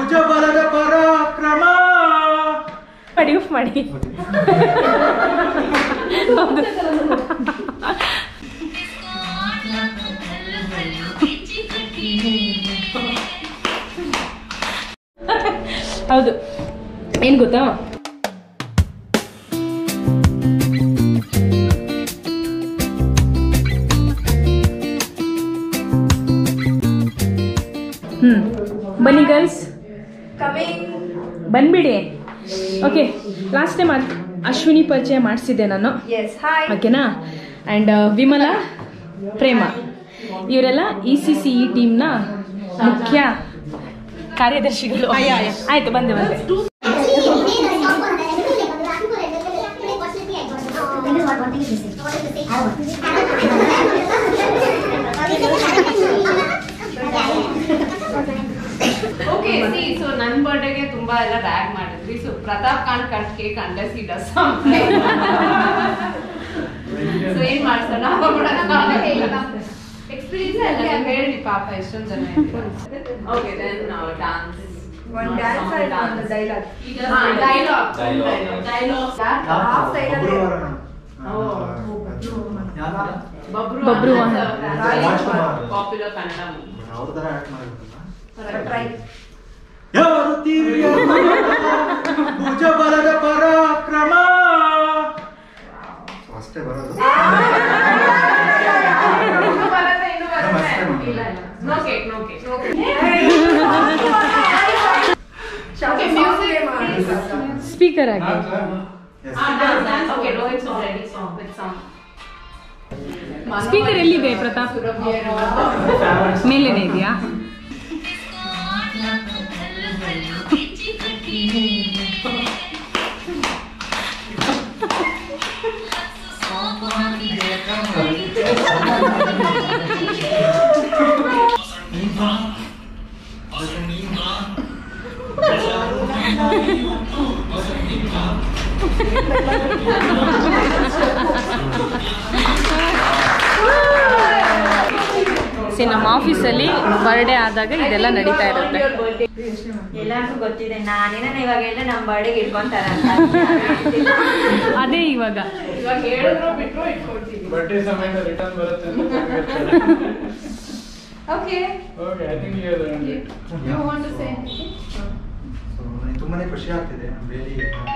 ಭುಜಬಲದ ಪರಾಕ್ರಮ ಮಾಡಿ ಉಫ್ ಮಾಡಿ ಹೌದು. ಹೌದು ಏನು ಗೊತ್ತಾ ಹ್ಞೂ ಬನ್ನಿ ಗರ್ಲ್ಸ್ ಬಂದ್ಬಿಡಿ ಓಕೆ ಲಾಸ್ಟ್ ಟೈಮ್ ಅಶ್ವಿನಿ ಪರಿಚಯ ಮಾಡಿಸಿದ್ದೆ ನಾನು ಎಸ್ ಹಾಯ್ ಓಕೆನಾ ಆ್ಯಂಡ್ ವಿಮಲಾ ಪ್ರೇಮ ಇವರೆಲ್ಲ ಇ ಸಿ ಸಿ ಇ ಟೀಮ್ನ ಮುಖ್ಯ ಕಾರ್ಯದರ್ಶಿಗಳು ಆಯ್ತು ಬಂದೆ ಬಂದೆ ಓಕೆ ಸಿ ಸೊ ನನ್ನ ಬರ್ಡೇಗೆ ತುಂಬಾ ಎಲ್ಲ ರ್ಯಾಗ್ ಮಾಡಿದ್ವಿ so Pratap can't cut cake under ಸಿ ಡಸ್ ಸೊ ಏನ್ ಮಾಡ್ಸೋಣ ಎಕ್ಸ್ಪೀರಿಯನ್ಸ್ ಎಲ್ಲ ಹೇಳಿ ಪಾಪ ಎಷ್ಟೊಂದು ಜನ ಓಕೆ ದೆನ್ ಡಾನ್ಸ್ ಒಂದ್ ಡ್ಯಾನ್ಸ್ ಆಯ್ತು ಒಂದು dialogue dialogue Dialogue. Dialogue Half side ಅಲ್ಲಿ. ಬಬ್ರು ಬಬ್ರು ರಾಜ್ಕುಮಾರ್. Popular Kannada movie. ಅವ್ರ ತರ ಆಕ್ಟ್ ಮಾಡಿರ್ತಾರ ಟ್ರೈ ಯಾರು ತಿರಿಯಲ್ಲ ಭುಜಬಲದ ಪರಾಕ್ರಮ ಅಷ್ಟೇ ಬರೋದು ಇನ್ನು ಬರುತ್ತೆ, ಇನ್ನು ಬರುತ್ತೆ. ಅಷ್ಟೇ ಮಾಡಿ. ಇಲ್ಲ, ಇಲ್ಲ. No cake, no cake. Okay, music, please. Speaker ಆಗಿ Yes. Ah, dance, dance. Okay, Rohit is ready with some. Speaker ಎಲ್ಲಿದೆ, ಪ್ರತಾಪ್? ಮೇಲೇನೆ ಇದೆಯಾ ಸಿ ನಮ್ಮ ಆಫೀಸಲ್ಲಿ ಬರ್ಡೇ ಆದಾಗ ಇದೆಲ್ಲ ನಡೀತಾ ಇರುತ್ತೆ ಎಲ್ಲರಿಗೂ ಗೊತ್ತಿದೆ ನಾನೇನ ಇವಾಗ ಎಲ್ಲ ನಮ್ಮ ಬರ್ಡೆಗೆ ಇಟ್ಕೊಂತಾರ ಅಂತ ಅದೇ ಇವಾಗ ಇವಾಗ ಹೇಳಿದ್ರು ಬಿಟ್ರು ಇಟ್ಕೊಳ್ತೀವಿ ಬರ್ಡೇ ಸಮಯದ ರಿಟರ್ನ್ ಬರುತ್ತೆ ಅಂತ okay okay I think you you want to say So, ನನಗೆ ತುಂಬಾನೇ ಖುಷಿ ಆಗ್ತಿದೆ ವೆರಿ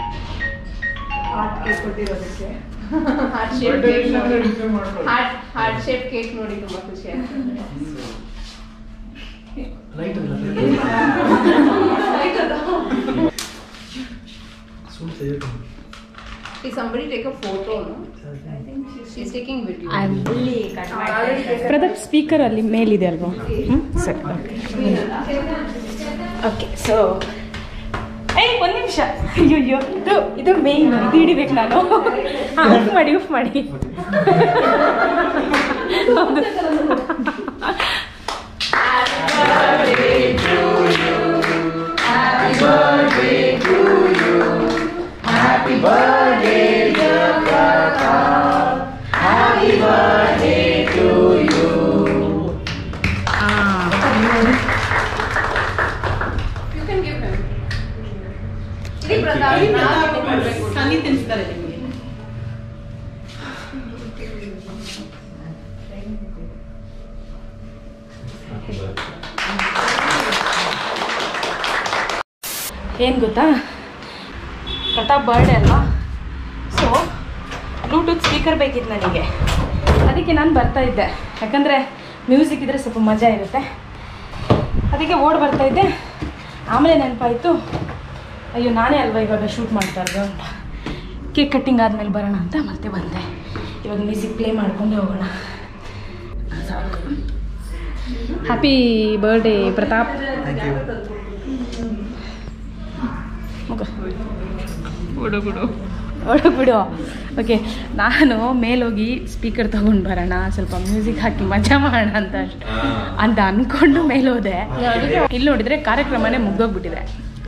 ಹಾಟ್ ಕೇಕ್ ಕೊಟ್ಟಿರೋದಕ್ಕೆ ಹಾರ್ಟ್ ಶೇಪ್ ಬರ್ಡೇ ಕೇಕ್ ನೋಡಿ ರಿಸೀವ್ ಮಾಡ್ಕೊಳ್ಳಿ ಹಾರ್ಟ್ ಹಾರ್ಟ್ ಶೇಪ್ ಕೇಕ್ ನೋಡಿ ತುಂಬಾ ಖುಷಿ ಆಗ್ತದೆ light See somebody take a photo, no? She's taking video. ಇಲ್ಲಿ ಕಟ್ ಮಾಡಿ ಪ್ರತಾಪ್ ಸ್ಪೀಕರ್ ಅಲ್ಲಿ ಮೇಲಿದೆ ಅಲ್ವಾ ಹ್ಮ್? ಸರಿ ಓಕೆ ಸೊ ಏಯ್ ಒಂದು ನಿಮಿಷ ಅಯ್ಯೋ ಅಯ್ಯೋ ಇದು ಇದು ಮೇಯ್ನ್ ಇದು ಹಿಡಿಬೇಕು ನಾನು ಹಾಂ ಉಫ್ ಮಾಡಿ ಉಫ್ ಮಾಡಿ ಹೌದು You can give him. ಇರಿ ಪ್ರತಾಪ್, ನಾವು ಕೊಡ್ಬೇಕು. ಏನು ಗೊತ್ತಾ ಪ್ರತಾಪ್ ಬರ್ಡೇ ಅಲ್ವಾ ಸೊ ಬ್ಲೂಟೂತ್ ಸ್ಪೀಕರ್ ಬೇಕಿತ್ತು ನನಗೆ ಅದಕ್ಕೆ ನಾನು ಬರ್ತಾ ಇದ್ದೆ ಯಾಕಂದರೆ ಮ್ಯೂಸಿಕ್ ಇದ್ದರೆ ಸ್ವಲ್ಪ ಮಜಾ ಇರುತ್ತೆ ಅದಕ್ಕೆ ಓಡ್ ಬರ್ತಾ ಇದ್ದೆ ಆಮೇಲೆ ನೆನಪಾಯಿತು ಅಯ್ಯೋ ನಾನೇ ಅಲ್ವಾ ಇವಾಗ ಶೂಟ್ ಮಾಡ್ತಾ ಇರೋದು ಅಂತ ಕೇಕ್ ಕಟ್ಟಿಂಗ್ ಆದಮೇಲೆ ಬರೋಣ ಅಂತ ಮತ್ತೆ ಬಂದೆ ಇವಾಗ ಮ್ಯೂಸಿಕ್ ಪ್ಲೇ ಮಾಡ್ಕೊಂಡೆ ಹೋಗೋಣ happy birthday Pratap thank you ಮುಗ ಬಿಡು ಬಿಡು ಒಳಗೆ ಬಿಡು ಓಕೆ ನಾನು ಮೇಲೋಗಿ ಸ್ಪೀಕರ್ ತೊಗೊಂಡು ಬರೋಣ ಸ್ವಲ್ಪ ಮ್ಯೂಸಿಕ್ ಹಾಕಿ ಮಜಾ ಮಾಡೋಣ ಅಂತ ಅಷ್ಟು ಅಂತ ಅಂದ್ಕೊಂಡು ಮೇಲೋದೆ ಇಲ್ಲಿ ನೋಡಿದರೆ ಕಾರ್ಯಕ್ರಮನೇ ಮುಗ್ದೋಗ್ಬಿಟ್ಟಿದೆ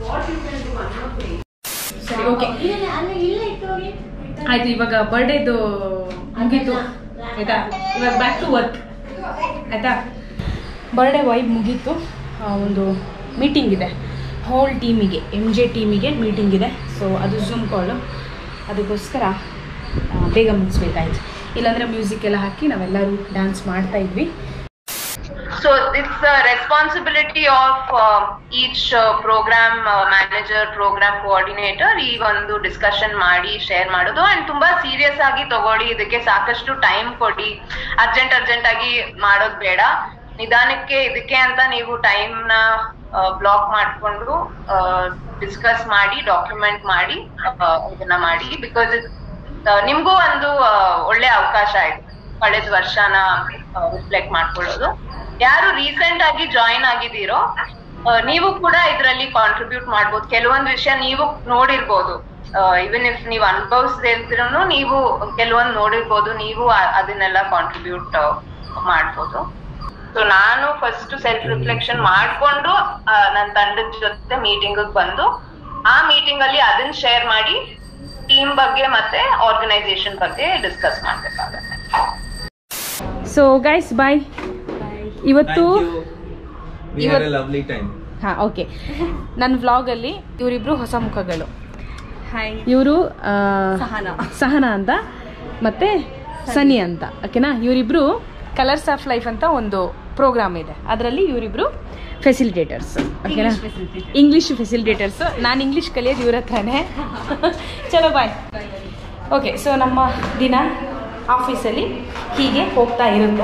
ಸರಿ ಓಕೆ ಆಯ್ತು ಇವಾಗ ಬರ್ಡೇದು ಮುಗೀತು ಆಯ್ತಾ ಇವಾಗ ಬ್ಯಾಕ್ ಟು ವರ್ಕ್ ಆಯ್ತಾ ಬರ್ಡೇ ವೈಬ್ ಮುಗೀತು ಆ, ಒಂದು ಮೀಟಿಂಗ್ ಇದೆ ಹೋಲ್ ಟೀಮಿಗೆ ಎಮ್ ಜೆ ಟೀಮಿಗೆ ಮೀಟಿಂಗ್ ಇದೆ ಸೊ ಅದು ಝೂಮ್ ಕಾಲು ಅದಕ್ಕೋಸ್ಕರ ಆ, ಬೇಗ ಮುಗಿಸ್ಬೇಕಾಯ್ತು ಇಲ್ಲಾಂದರೆ ಮ್ಯೂಸಿಕ್ ಎಲ್ಲ ಹಾಕಿ ನಾವೆಲ್ಲರೂ ಡ್ಯಾನ್ಸ್ ಮಾಡ್ತಾ ಇದ್ವಿ So it's the responsibility of uh, each uh, program uh, manager, program coordinator ಈ ಒಂದು ಡಿಸ್ಕಷನ್ ಮಾಡಿ ಶೇರ್ ಮಾಡೋದು ಅಂಡ್ ತುಂಬಾ ಸೀರಿಯಸ್ ಆಗಿ ತಗೊಳ್ಳಿ ಇದಕ್ಕೆ ಸಾಕಷ್ಟು ಟೈಮ್ ಕೊಡಿ ಅರ್ಜೆಂಟ್ ಅರ್ಜೆಂಟ್ ಆಗಿ ಮಾಡೋದ್ ಬೇಡ ನಿಧಾನಕ್ಕೆ ಇದಕ್ಕೆ ಅಂತ ನೀವು ಟೈಮ್ ನ ಬ್ಲಾಕ್ ಮಾಡ್ಕೊಂಡು ಡಿಸ್ಕಸ್ ಮಾಡಿ ಡಾಕ್ಯುಮೆಂಟ್ ಮಾಡಿ ಆ, ಇದನ್ನ ಮಾಡಿ ಬಿಕಾಸ್ ನಿಮ್ಗೂ ಒಂದು ಆ, ಒಳ್ಳೆ ಅವಕಾಶ ಇದೆ ಕಳೆದ ವರ್ಷನ ರಿಫ್ಲೆಕ್ಟ್ ಮಾಡ್ಕೊಳ್ಳೋದು ಯಾರು ರೀಸೆಂಟ್ ಆಗಿ ಜಾಯಿನ್ ಆಗಿದ್ದೀರೋ ಆ, ನೀವು ಕೂಡ ಇದರಲ್ಲಿ ಕಾಂಟ್ರಿಬ್ಯೂಟ್ ಮಾಡ್ಬೋದು ಕೆಲವೊಂದು ವಿಷಯ ನೀವು ನೋಡಿರ್ಬೋದು ಇವನ್ ಇಫ್ ನೀವು ಅನುಭವಿಸದೇ ಇದ್ರೂ ನೀವು ಕೆಲವೊಂದು ನೋಡಿರ್ಬೋದು ನೀವು ಆ- ಅದನ್ನೆಲ್ಲ ಕಾಂಟ್ರಿಬ್ಯೂಟ್ ಮಾಡ್ಬೋದು ಸೊ ನಾನು ಫಸ್ಟ್ ಸೆಲ್ಫ್ ರಿಫ್ಲೆಕ್ಷನ್ ಮಾಡ್ಕೊಂಡು ನನ್ನ ತಂಡದ ಜೊತೆ ಮೀಟಿಂಗ್ ಬಂದು ಆ ಮೀಟಿಂಗ್ ಅಲ್ಲಿ ಅದನ್ನ ಶೇರ್ ಮಾಡಿ ಟೀಮ್ ಬಗ್ಗೆ ಮತ್ತೆ ಆರ್ಗನೈಸೇಷನ್ ಬಗ್ಗೆ ಡಿಸ್ಕಸ್ ಮಾಡ್ಬೇಕಾಗತ್ತೆ ಸೊ ಗೈಸ್ ಬಾಯ್ ಇವತ್ತು We had a lovely time. ಹಾಂ ಓಕೆ ನನ್ನ ವ್ಲಾಗಲ್ಲಿ ಇವರಿಬ್ರು ಹೊಸ ಮುಖಗಳು ಇವರು ಸಹನಾ ಅಂತ ಮತ್ತೆ ಸನಿ ಅಂತ ಓಕೆನಾ ಇವರಿಬ್ರು ಕಲರ್ಸ್ ಆಫ್ ಲೈಫ್ ಅಂತ ಒಂದು ಪ್ರೋಗ್ರಾಮ್ ಇದೆ ಅದರಲ್ಲಿ ಇವರಿಬ್ರು ಫೆಸಿಲಿಟೇಟರ್ಸ್ ಓಕೆನಾ ಇಂಗ್ಲೀಷ್ ಫೆಸಿಲಿಟೇಟರ್ಸ್ ನಾನು ಇಂಗ್ಲೀಷ್ ಕಲಿಯೋದು ಇವ್ರ ಹತ್ರನೇ ಚಲೋ ಬಾಯ್ ಓಕೆ ಸೊ ನಮ್ಮ ದಿನ ಆಫೀಸಲ್ಲಿ ಹೀಗೆ ಹೋಗ್ತಾ ಇರುತ್ತೆ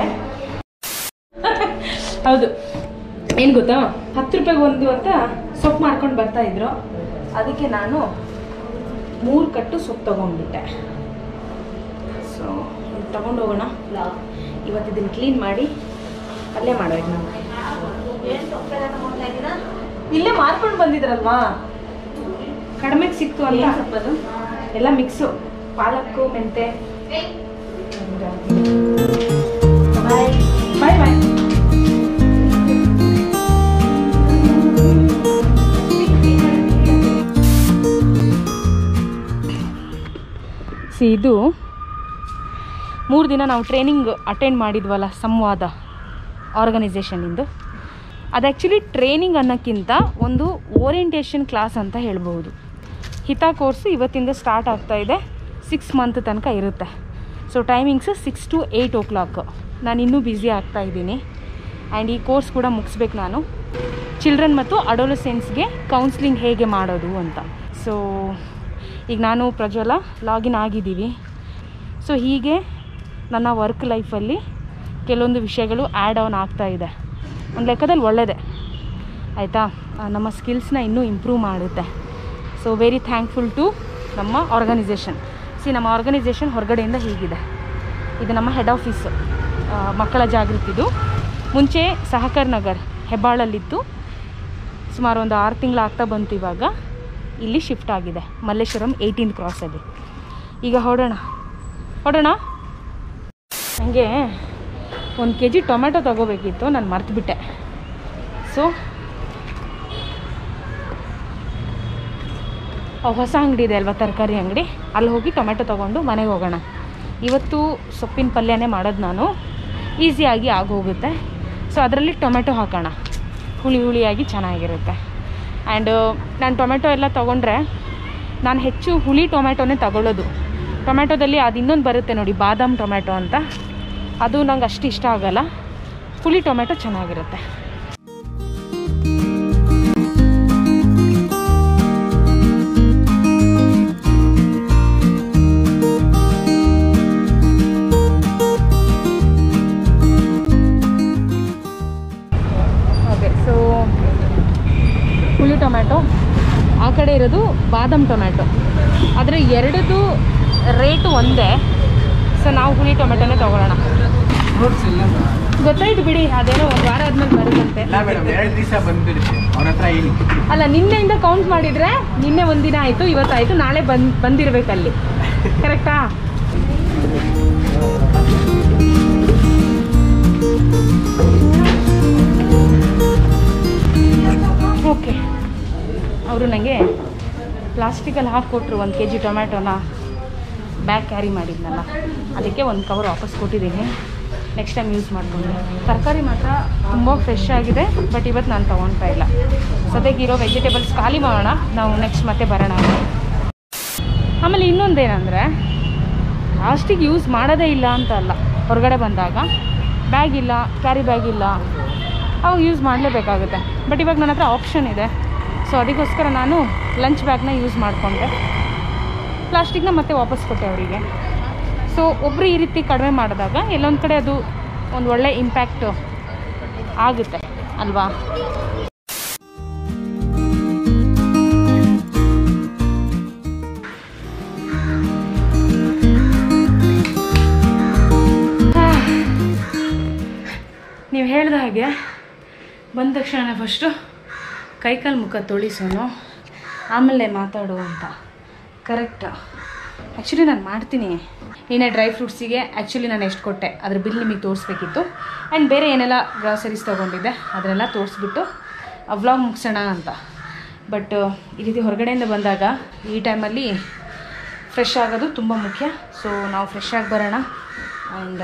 ಹೌದು ಏನು ಗೊತ್ತಾ ಹತ್ತು ರೂಪಾಯಿಗೆ ಒಂದು ಅಂತ ಸೊಪ್ಪು ಮಾಡ್ಕೊಂಡು ಬರ್ತಾ ಇದ್ರು ಅದಕ್ಕೆ ನಾನು ಮೂರು ಕಟ್ಟು ಸೊಪ್ಪು ತೊಗೊಂಡ್ಬಿಟ್ಟೆ ಸೊ ಇದು ತೊಗೊಂಡು ಹೋಗೋಣ ಇವತ್ತು ಇದನ್ನು ಕ್ಲೀನ್ ಮಾಡಿ ಅಲ್ಲೇ ಮಾಡೋದು ನಾವು ಇಲ್ಲೇ ಮಾರ್ಕೊಂಡು ಬಂದಿದ್ರಲ್ವಾ ಕಡಿಮೆಗೆ ಸಿಕ್ತು ಅಂತ ಎಲ್ಲ ಮಿಕ್ಸು ಪಾಲಕ್ಕು ಮೆಂತೆ ಬಾಯ್ ಬಾಯ್ ಬಾಯ್ ಸಿ ಇದು ಮೂರು ದಿನ ನಾವು ಟ್ರೈನಿಂಗ್ ಅಟೆಂಡ್ ಮಾಡಿದ್ವಲ್ಲ ಸಂವಾದ ಆರ್ಗನೈಸೇಷನಿಂದು ಅದು ಆ್ಯಕ್ಚುಲಿ ಟ್ರೈನಿಂಗ್ ಅನ್ನೋಕ್ಕಿಂತ ಒಂದು ಓರಿಯಂಟೇಷನ್ ಕ್ಲಾಸ್ ಅಂತ ಹೇಳ್ಬೋದು ಹಿತ ಕೋರ್ಸು ಇವತ್ತಿಂದ ಸ್ಟಾರ್ಟ್ ಆಗ್ತಾ ಇದೆ ಸಿಕ್ಸ್ ಮಂತ್ ತನಕ ಇರುತ್ತೆ so timings six to eight o'clock ನಾನು ಇನ್ನೂ ಬ್ಯುಸಿ ಆಗ್ತಾ ಇದ್ದೀನಿ ಆ್ಯಂಡ್ ಈ ಕೋರ್ಸ್ ಕೂಡ ಮುಗಿಸ್ಬೇಕು ನಾನು ಚಿಲ್ಡ್ರನ್ ಮತ್ತು ಅಡೋಲಸೆನ್ಸ್ಗೆ ಕೌನ್ಸ್ಲಿಂಗ್ ಹೇಗೆ ಮಾಡೋದು ಅಂತ ಸೊ ಈಗ ನಾನು ಪ್ರಜ್ವಲ ಲಾಗಿನ್ ಆಗಿದ್ದೀವಿ ಸೊ ಹೀಗೆ ನನ್ನ ವರ್ಕ್ ಲೈಫಲ್ಲಿ ಕೆಲವೊಂದು ವಿಷಯಗಳು ಆ್ಯಡ್ ಆನ್ ಆಗ್ತಾ ಇದೆ ಒಂದು ಲೆಕ್ಕದಲ್ಲಿ ಒಳ್ಳೆಯದೇ ಆಯಿತಾ ನಮ್ಮ ಸ್ಕಿಲ್ಸ್ನ ಇನ್ನೂ ಇಂಪ್ರೂವ್ ಮಾಡುತ್ತೆ ಸೊ ವೆರಿ ಥ್ಯಾಂಕ್ಫುಲ್ ಟು ನಮ್ಮ ಆರ್ಗನೈಸೇಷನ್ ಸಿ ನಮ್ಮ ಆರ್ಗನೈಸೇಷನ್ ಹೊರಗಡೆಯಿಂದ ಹೀಗಿದೆ ಇದು ನಮ್ಮ ಹೆಡ್ ಆಫೀಸು ಮಕ್ಕಳ ಜಾಗೃತಿದು ಮುಂಚೆ ಸಹಕರ್ ನಗರ್ ಹೆಬ್ಬಾಳಲ್ಲಿತ್ತು ಸುಮಾರು ಒಂದು ಆರು ತಿಂಗಳು ಆಗ್ತಾ ಬಂತು ಇವಾಗ ಇಲ್ಲಿ ಶಿಫ್ಟ್ ಆಗಿದೆ ಮಲ್ಲೇಶ್ವರಂ ಏಯ್ಟೀನ್ ಕ್ರಾಸಲ್ಲಿ ಈಗ ಹೊರಡೋಣ ಹೊರಡೋಣ ನನಗೆ ಒಂದು ಕೆ ಜಿ ಟೊಮೆಟೊ ತೊಗೋಬೇಕಿತ್ತು ನಾನು ಮರ್ತುಬಿಟ್ಟೆ ಸೊ ಹೊಸ ಅಂಗಡಿ ಇದೆ ಅಲ್ವಾ ತರಕಾರಿ ಅಂಗಡಿ ಅಲ್ಲಿ ಹೋಗಿ ಟೊಮೆಟೊ ತೊಗೊಂಡು ಮನೆಗೆ ಹೋಗೋಣ ಇವತ್ತು ಸೊಪ್ಪಿನ ಪಲ್ಯನೇ ಮಾಡೋದು ನಾನು ಈಸಿಯಾಗಿ ಆಗೋಗುತ್ತೆ ಸೊ ಅದರಲ್ಲಿ ಟೊಮೆಟೊ ಹಾಕೋಣ ಹುಳಿ ಹುಳಿಯಾಗಿ ಚೆನ್ನಾಗಿರುತ್ತೆ ಆ್ಯಂಡ್ ನಾನು ಟೊಮೆಟೊ ಎಲ್ಲ ತೊಗೊಂಡ್ರೆ ನಾನು ಹೆಚ್ಚು ಹುಳಿ ಟೊಮೆಟೊನೇ ತಗೊಳ್ಳೋದು ಟೊಮೆಟೊದಲ್ಲಿ ಅದು ಇನ್ನೊಂದು ಬರುತ್ತೆ ನೋಡಿ ಬಾದಾಮ್ ಟೊಮೆಟೊ ಅಂತ ಅದು ನಂಗೆ ಅಷ್ಟು ಇಷ್ಟ ಆಗಲ್ಲ ಹುಳಿ ಟೊಮೆಟೊ ಚೆನ್ನಾಗಿರುತ್ತೆ ಓಕೆ ಸೊ ಹುಳಿ ಟೊಮ್ಯಾಟೊ ಆ ಕಡೆ ಇರೋದು ಬಾದಾಮ್ ಟೊಮ್ಯಾಟೊ ಆದರೆ ಎರಡದು ರೇಟು ಒಂದೇ ಸೊ ನಾವು ಹುಳಿ ಟೊಮೆಟೊನೇ ತೊಗೊಳ್ಳೋಣ ಫ್ರೂಟ್ಸ್ ಇಲ್ಲ ಗೊತ್ತಾಯ್ತು ಬಿಡಿ ಅದೇನೋ ಒಂದು ವಾರ ಆದ್ಮೇಲೆ ಬರುತ್ತಂತೆ ಮೇಡಮ್ ಎರಡು ದಿವಸ ಬಂದ್ಬಿಡುತ್ತೆ ಅವ್ರ ಹತ್ರ ಹೇಳಿ ಅಲ್ಲ ನಿನ್ನೆಯಿಂದ ಕೌಂಟ್ ಮಾಡಿದರೆ ನಿನ್ನೆ ಒಂದಿನ ಆಯಿತು ಇವತ್ತಾಯಿತು ನಾಳೆ ಬಂದು ಬಂದಿರಬೇಕಲ್ಲಿ ಕರೆಕ್ಟಾ ಓಕೆ ಅವರು ನನಗೆ ಪ್ಲಾಸ್ಟಿಕಲ್ಲಿ ಹಾಕ್ಕೊಟ್ರು ಒಂದು ಕೆ ಜಿ ಟೊಮ್ಯಾಟೊನ ಬ್ಯಾಗ್ ಕ್ಯಾರಿ ಮಾಡಿದ್ನಲ್ಲ ಅದಕ್ಕೆ ಒಂದು ಕವರ್ ವಾಪಸ್ ಕೊಟ್ಟಿದ್ದೀನಿ ನೆಕ್ಸ್ಟ್ ಟೈಮ್ ಯೂಸ್ ಮಾಡಿಕೊಂಡ್ರೆ ತರಕಾರಿ ಮಾತ್ರ ತುಂಬ ಫ್ರೆಶ್ ಆಗಿದೆ ಬಟ್ ಇವತ್ತು ನಾನು ತೊಗೊಳ್ತಾ ಇಲ್ಲ ಸದ್ಯಕ್ಕೆ ಇರೋ ವೆಜಿಟೇಬಲ್ಸ್ ಖಾಲಿ ಮಾಡೋಣ ನಾವು ನೆಕ್ಸ್ಟ್ ಮತ್ತೆ ಬರೋಣ ಆಮೇಲೆ ಇನ್ನೊಂದೇನೆಂದರೆ ಲಾಸ್ಟಿಗೆ ಯೂಸ್ ಮಾಡೋದೇ ಇಲ್ಲ ಅಂತ ಅಲ್ಲ ಹೊರಗಡೆ ಬಂದಾಗ ಬ್ಯಾಗ್ ಇಲ್ಲ ಕ್ಯಾರಿ ಬ್ಯಾಗ್ ಇಲ್ಲ ಅವಾಗ ಯೂಸ್ ಮಾಡಲೇಬೇಕಾಗುತ್ತೆ ಬಟ್ ಇವಾಗ ನನ್ನ ಹತ್ರ ಆಪ್ಷನ್ ಇದೆ ಸೊ ಅದಕ್ಕೋಸ್ಕರ ನಾನು ಲಂಚ್ ಬ್ಯಾಗ್ನ ಯೂಸ್ ಮಾಡಿಕೊಂಡೆ ಪ್ಲಾಸ್ಟಿಕ್ನ ಮತ್ತೆ ವಾಪಸ್ ಕೊಟ್ಟೆ ಅವರಿಗೆ ಸೊ ಒಬ್ಬರು ಈ ರೀತಿ ಕಡಿಮೆ ಮಾಡಿದಾಗ ಎಲ್ಲೊಂದು ಕಡೆ ಅದು ಒಂದು ಒಳ್ಳೆ ಇಂಪ್ಯಾಕ್ಟು ಆಗುತ್ತೆ ಅಲ್ವಾ ನೀವು ಹೇಳ್ದ ಹಾಗೆ ಬಂದ ತಕ್ಷಣ ಫಸ್ಟು ಕೈಕಾಲು ಮುಖ ತೊಳಿಸೋನು ಆಮೇಲೆ ಮಾತಾಡು ಅಂತ ಕರೆಕ್ಟ್ ಆ್ಯಕ್ಚುಲಿ ನಾನು ಮಾಡ್ತೀನಿ ನೀನೇ ಡ್ರೈ ಫ್ರೂಟ್ಸಿಗೆ ಆ್ಯಕ್ಚುಲಿ ನಾನು ಎಷ್ಟು ಕೊಟ್ಟೆ ಅದ್ರ ಬಿಲ್ ನಿಮಗೆ ತೋರಿಸ್ಬೇಕಿತ್ತು ಆ್ಯಂಡ್ ಬೇರೆ ಏನೆಲ್ಲ ಗ್ರಾಸರೀಸ್ ತೊಗೊಂಡಿದ್ದೆ ಅದನ್ನೆಲ್ಲ ತೋರಿಸ್ಬಿಟ್ಟು ವ್ಲಾಗ್ ಮುಗಿಸೋಣ ಅಂತ ಬಟ್ ಈ ರೀತಿ ಹೊರಗಡೆಯಿಂದ ಬಂದಾಗ ಈ ಟೈಮಲ್ಲಿ ಫ್ರೆಶ್ ಆಗೋದು ತುಂಬ ಮುಖ್ಯ ಸೊ ನಾವು ಫ್ರೆಶ್ ಆಗಿ ಬರೋಣ ಆ್ಯಂಡ್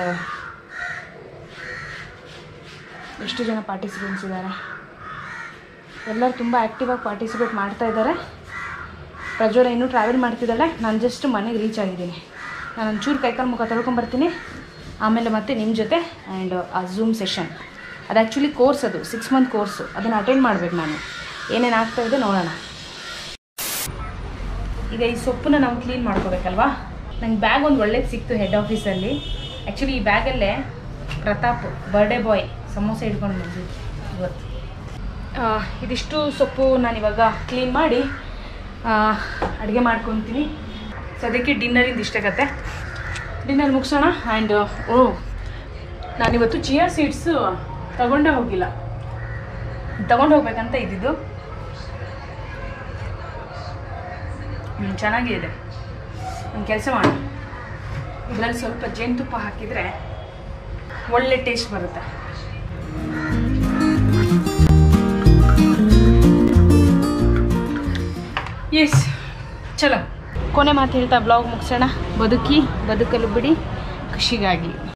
ಎಷ್ಟು ಜನ ಪಾರ್ಟಿಸಿಪೆಂಟ್ಸ್ ಇದ್ದಾರೆ ಎಲ್ಲರೂ ತುಂಬ ಆ್ಯಕ್ಟಿವಾಗಿ ಪಾರ್ಟಿಸಿಪೇಟ್ ಮಾಡ್ತಾ ಇದ್ದಾರೆ ಪ್ರಜ್ವಲ ಇನ್ನೂ ಟ್ರಾವೆಲ್ ಮಾಡ್ತಿದ್ದಾಳೆ ನಾನು ಜಸ್ಟ್ ಮನೆಗೆ ರೀಚ್ ಆಗಿದ್ದೀನಿ ನಾನು ಒಂಚೂರು ಕೈಕಾಲು ಮುಖ ತೊಳ್ಕೊಂಬರ್ತೀನಿ ಆಮೇಲೆ ಮತ್ತೆ ನಿಮ್ಮ ಜೊತೆ ಆ್ಯಂಡ್ ಆ ಝೂಮ್ ಸೆಷನ್ ಅದು ಆ್ಯಕ್ಚುಲಿ ಕೋರ್ಸ್ ಅದು ಸಿಕ್ಸ್ ಮಂತ್ ಕೋರ್ಸು ಅದನ್ನು ಅಟೆಂಡ್ ಮಾಡಬೇಕು ನಾನು ಏನೇನು ಆಗ್ತಾ ಇದೆ ನೋಡೋಣ ಈಗ ಈ ಸೊಪ್ಪನ್ನ ನಾವು ಕ್ಲೀನ್ ಮಾಡ್ಕೋಬೇಕಲ್ವಾ ನಂಗೆ ಬ್ಯಾಗ್ ಒಂದು ಒಳ್ಳೇದು ಸಿಕ್ತು ಹೆಡ್ ಆಫೀಸಲ್ಲಿ ಆ್ಯಕ್ಚುಲಿ ಈ ಬ್ಯಾಗಲ್ಲೇ ಪ್ರತಾಪ್ ಬರ್ಡೇ ಬಾಯ್ ಸಮೋಸೆ ಇಟ್ಕೊಂಡು ಬಂದಿದ್ದು ಇವತ್ತು ಆ, ಇದಿಷ್ಟು ಸೊಪ್ಪು ನಾನಿವಾಗ ಕ್ಲೀನ್ ಮಾಡಿ ಅಡುಗೆ ಮಾಡ್ಕೊತೀನಿ ಸದ್ಯಕ್ಕೆ ಡಿನ್ನರಿಂದ ಇಷ್ಟೇ ಕತೆ ಡಿನ್ನರ್ ಮುಗಿಸೋಣ ಆ್ಯಂಡ್ ಓ ನಾನಿವತ್ತು ಚಿಯಾ ಸೀಡ್ಸು ತಗೊಂಡೇ ಹೋಗಿಲ್ಲ ತಗೊಂಡು ಹೋಗ್ಬೇಕಂತ ಇದ್ದಿದ್ದು ಹ್ಮ್, ಚೆನ್ನಾಗೇ ಇದೆ ಒಂದು ಕೆಲಸ ಮಾಡೋಣ ಇದರಲ್ಲಿ ಸ್ವಲ್ಪ ಜೇನುತುಪ್ಪ ಹಾಕಿದರೆ ಒಳ್ಳೆ ಟೇಸ್ಟ್ ಬರುತ್ತೆ ಎಸ್ ಚಲೋ ಕೊನೆ ಮಾತು ಹೇಳ್ತಾ ಬ್ಲಾಗ್ ಮುಗಿಸೋಣ ಬದುಕಿ ಬದುಕಲು ಬಿಡಿ ಖುಷಿಗಾಗಿ